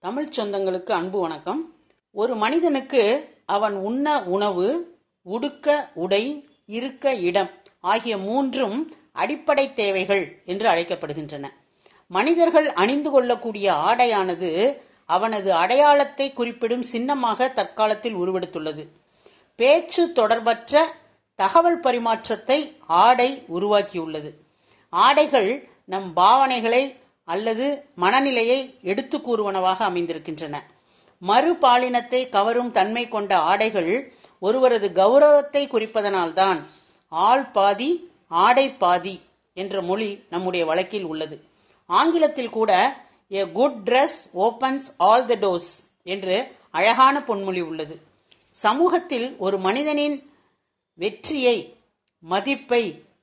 தமிழ்ச் சொந்தங்களுக்கு அன்பு வணக்கம் ஒரு மனிதனுக்கு அவன் உண்ண உணவு உடுக்க உடை இருக்க இடம் ஆகிய மூன்றும் அடிப்படை தேவைகள் என்று அழைக்கப்படுகின்றன மனிதர்கள் அணிந்து கொள்ளக்கூடிய ஆடையானது அவனது அடையாளத்தை குறிப்பிடும் சின்னமாக தற்காலத்தில் உருவெடுத்துள்ளது பேச்சு தொடர்பற்ற தகவல் பரிமாற்றத்தை ஆடை உருவாக்கியுள்ளது ஆடைகள் நம் பாவனைகளை அல்லது மனநிலையை எடுத்து கூறுவனவாக அமைந்திருக்கின்றன மறுபாலினத்தை கவரும் தன்மை கொண்ட ஆடைகள் ஒருவரது கௌரவத்தை குறிப்பதனால்தான் ஆள் பாதி ஆடை பாதி என்ற மொழி நம்முடைய வழக்கில் உள்ளது ஆங்கிலத்தில் கூட a good dress opens all the doors என்று அழகான பொன்மொழி உள்ளது சமூகத்தில் ஒரு மனிதனின் வெற்றியை மதிப்பை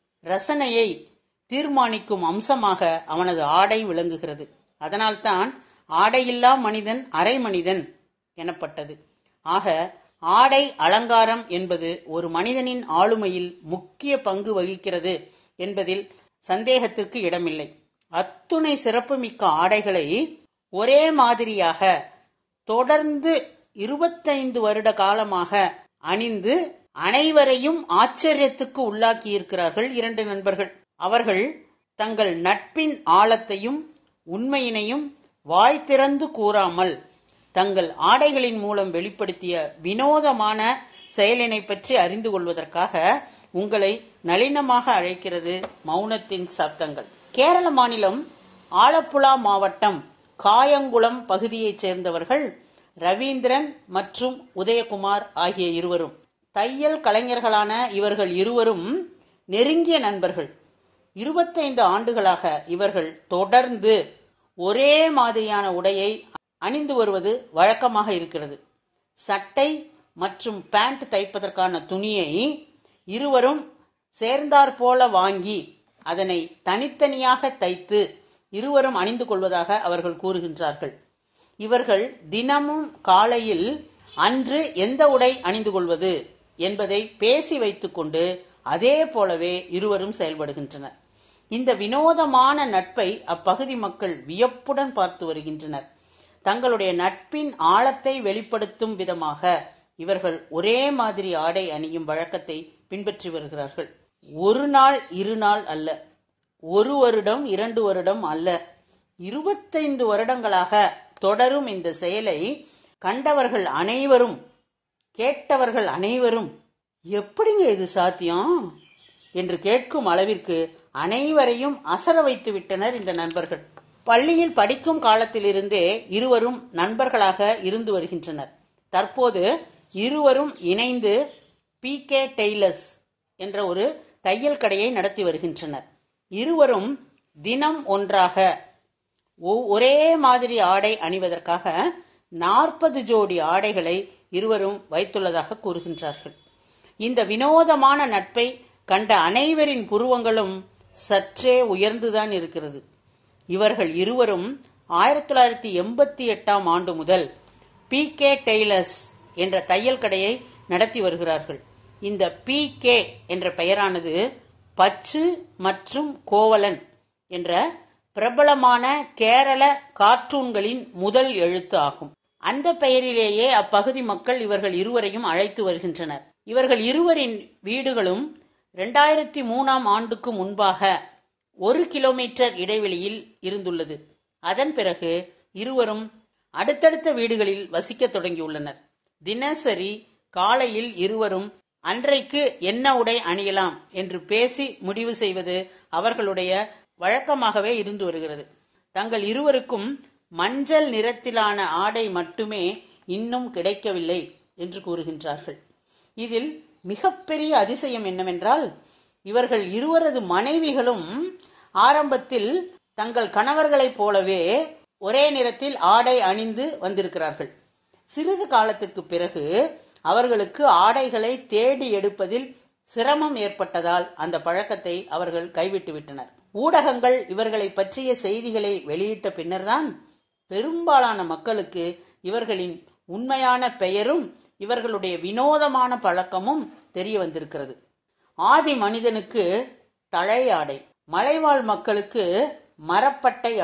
ரசனையை தீர்மானிக்கும் அம்சமாக அவனது ஆடை விளங்குகிறது அதனால்தான் ஆடையில்லா மனிதன் அரை மனிதன் எனப்பட்டது ஆக ஆடை அலங்காரம் என்பது ஒரு மனிதனின் ஆளுமையில் முக்கிய பங்கு வகிக்கிறது என்பதில் சந்தேகத்திற்கு இடமில்லை அத்துணை சிறப்புமிக்க ஆடைகளை ஒரே மாதிரியாக தொடர்ந்து இருபத்தைந்து வருட காலமாக அணிந்து அனைவரையும் ஆச்சரியத்துக்கு உள்ளாக்கி இருக்கிறார்கள் இரண்டு நண்பர்கள் அவர்கள் தங்கள் நட்பின் ஆழத்தையும் உண்மையினையும் வாய் திறந்து கூறாமல் தங்கள் ஆடைகளின் மூலம் வெளிப்படுத்திய வினோதமான செயலினை பற்றி அறிந்து கொள்வதற்காக உங்களை நளினமாக அழைக்கிறது மௌனத்தின் சப்தங்கள் கேரள மாநிலம் ஆலப்புழா மாவட்டம் காயங்குளம் பகுதியைச் சேர்ந்தவர்கள் ரவீந்திரன் மற்றும் உதயகுமார் ஆகிய இருவரும் தையல் கலைஞர்களான இவர்கள் இருவரும் நெருங்கிய நண்பர்கள் இருபத்தைந்து ஆண்டுகளாக இவர்கள் தொடர்ந்து ஒரே மாதிரியான உடையை அணிந்து வருவது வழக்கமாக இருக்கிறது சட்டை மற்றும் பேண்ட் தைப்பதற்கான துணியை இருவரும் சேர்ந்தாற் போல வாங்கி அதனை தனித்தனியாக தைத்து இருவரும் அணிந்து கொள்வதாக அவர்கள் கூறுகின்றார்கள் இவர்கள் தினமும் காலையில் அன்று எந்த உடை அணிந்து கொள்வது என்பதை பேசி வைத்துக்கொண்டு அதே போலவே இருவரும் செயல்படுகின்றனர் இந்த வினோதமான நட்பை அப்பகுதி மக்கள் வியப்புடன் பார்த்து வருகின்றனர் தங்களுடைய நட்பின் ஆழத்தை வெளிப்படுத்தும் விதமாக இவர்கள் ஒரே மாதிரி ஆடை அணியும் வழக்கத்தை பின்பற்றி வருகிறார்கள் ஒரு நாள் இரு நாள் அல்ல ஒரு வருடம் இரண்டு வருடம் அல்ல இருபத்தைந்து வருடங்களாக தொடரும் இந்த செயலை கண்டவர்கள் அனைவரும் கேட்டவர்கள் அனைவரும் எப்படிங்க இது சாத்தியம் என்று கேட்கும் அளவிற்கு அனைவரையும் அசர வைத்து விட்டனர் இந்த நண்பர்கள் பள்ளியில் படிக்கும் காலத்திலிருந்தே இருவரும் நண்பர்களாக இருந்து வருகின்றனர் தற்போது இருவரும் இணைந்து பி கே டெய்லர்ஸ் என்ற ஒரு தையல் கடையை நடத்தி வருகின்றனர் இருவரும் தினம் ஒன்றாக ஒரே மாதிரி ஆடை அணிவதற்காக நாற்பது ஜோடி ஆடைகளை இருவரும் வைத்துள்ளதாக கூறுகின்றார்கள் இந்த வினோதமான நட்பை கண்ட அனைவரின் புருவங்களும் சற்றே உயர்ந்துதான் இருக்கிறது இவர்கள் இருவரும் ஆயிரத்தி தொள்ளாயிரத்தி எண்பத்தி எட்டாம் ஆண்டு முதல் பி கே டெய்லர்ஸ் என்ற தையல் கடையை நடத்தி வருகிறார்கள் இந்த பி கே என்ற பெயரானது பச்சு மற்றும் கோவலன் என்ற பிரபலமான கேரள கார்ட்டூன்களின் முதல் எழுத்து ஆகும் அந்த பெயரிலேயே அப்பகுதி மக்கள் இவர்கள் இருவரையும் அழைத்து வருகின்றனர் இவர்கள் இருவரின் வீடுகளும் இரண்டாயிரத்தி மூணாம் ஆண்டுக்கு முன்பாக ஒரு கிலோமீட்டர் இடைவெளியில் இருந்துள்ளது அதன் பிறகு இருவரும் அடுத்தடுத்த வீடுகளில் வசிக்க தொடங்கியுள்ளனர் தினசரி காலையில் இருவரும் அன்றைக்கு என்ன உடை அணியலாம் என்று பேசி முடிவு செய்வது அவர்களுடைய வழக்கமாகவே இருந்து வருகிறது தங்கள் இருவருக்கும் மஞ்சள் நிறத்திலான ஆடை மட்டுமே இன்னும் கிடைக்கவில்லை என்று கூறுகின்றார்கள் இதில் மிகப்பெரிய அதிசயம் என்னவென்றால் இவர்கள் இருவரது மனைவிகளும் ஆரம்பத்தில் தங்கள் கணவர்களைப் போலவே ஒரே நிறத்தில் ஆடை அணிந்து வந்திருக்கிறார்கள் சிறிது காலத்திற்கு பிறகு அவர்களுக்கு ஆடைகளை தேடி எடுப்பதில் சிரமம் ஏற்பட்டதால் அந்த பழக்கத்தை அவர்கள் கைவிட்டு விட்டனர் ஊடகங்கள் இவர்களை பற்றிய செய்திகளை வெளியிட்ட பின்னர்தான் பெரும்பாலான மக்களுக்கு இவர்களின் உண்மையான பெயரும் இவர்களுடைய வினோதமான பழக்கமும் தெரிய வந்திருக்கிறது ஆதி மனிதனுக்கு தழை ஆடை மலைவாழ் மக்களுக்கு மரப்பட்டை ஆடை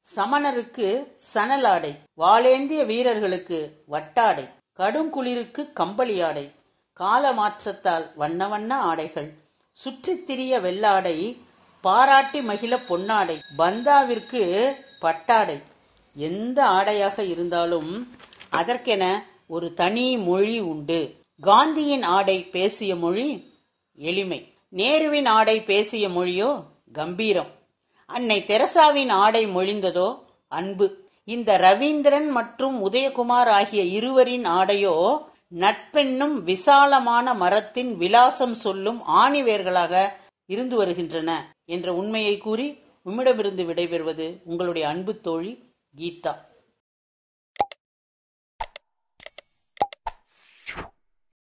சமணருக்கு சணலாடை வாளேந்திய வீரர்களுக்கு வட்டாடை கடுங்குளிருக்கு கம்பளி ஆடை கால மாற்றத்தால் வண்ண வண்ண ஆடைகள் சுற்றித் திரிய வெள்ளாடை பாராட்டி மகிழ பொன்னாடை பந்தாவிற்கு பட்டாடை எந்த ஆடையாக இருந்தாலும் அதற்கென ஒரு தனி மொழி உண்டு காந்தியின் ஆடை பேசிய மொழி எளிமை நேருவின் ஆடை பேசிய மொழியோ கம்பீரம் அன்னை தெரசாவின் ஆடை மொழிந்ததோ அன்பு இந்த ரவீந்திரன் மற்றும் உதயகுமார் ஆகிய இருவரின் ஆடையோ நட்பென்னும் விசாலமான மரத்தின் விலாசம் சொல்லும் ஆணிவேர்களாக இருந்து வருகின்றன என்ற உண்மையை கூறி உம்மிடமிருந்து விடைபெறுவது உங்களுடைய அன்பு தோழி கீதா